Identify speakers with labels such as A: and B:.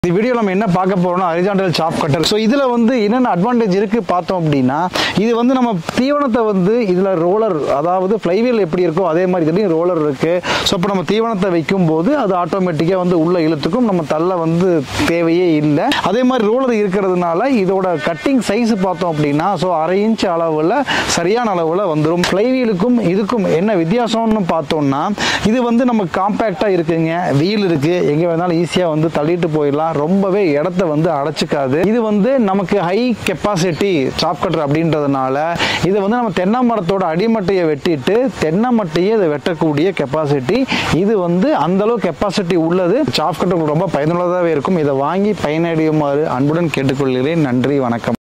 A: இந்த வீடியோ நம்ம என்ன பார்க்க போறோம்னா ஹரிசாண்டல் சாப் கட்டர் ஸோ இதுல வந்து என்னென்ன அட்வான்டேஜ் இருக்கு பார்த்தோம் அப்படின்னா இது வந்து நம்ம தீவனத்தை வந்து இதுல ரோலர் அதாவது ஃப்ளைவீல் எப்படி இருக்கோ அதே மாதிரி இதுலயும் ரோலர் இருக்கு ஸோ இப்போ நம்ம தீவனத்தை வைக்கும் போது அது ஆட்டோமேட்டிக்கா வந்து உள்ள இழுத்துக்கும் நம்ம தள்ள வந்து தேவையே இல்லை அதே மாதிரி ரோலர் இருக்கிறதுனால இதோட கட்டிங் சைஸ் பார்த்தோம் அப்படின்னா ஸோ அரை இன்ச் அளவில் சரியான அளவில் வந்துடும் ஃப்ளைவீலுக்கும் இதுக்கும் என்ன வித்தியாசம்னு பார்த்தோம்னா இது வந்து நமக்கு காம்பேக்டாக இருக்குங்க வீல் இருக்கு எங்கே வேணாலும் ஈஸியாக வந்து தள்ளிட்டு போயிடலாம் ரொம்பவே இடத்த வந்து அடைச்சிக்காது இது வந்து நமக்கு ஹை கெப்பாசிட்டி சாப் கட்டர் அப்படின்றதுனால இது வந்து நம்ம தென்னை மரத்தோட அடிமட்டையை வெட்டிட்டு தென்னை மட்டையை இதை வெட்டக்கூடிய கெப்பாசிட்டி இது வந்து அந்த அளவு கெப்பாசிட்டி உள்ளது சாப் கட்டர் ரொம்ப பயனுள்ளதாகவே இருக்கும் இதை வாங்கி பயனடையுமாறு அன்புடன் கேட்டுக்கொள்கிறேன் நன்றி வணக்கம்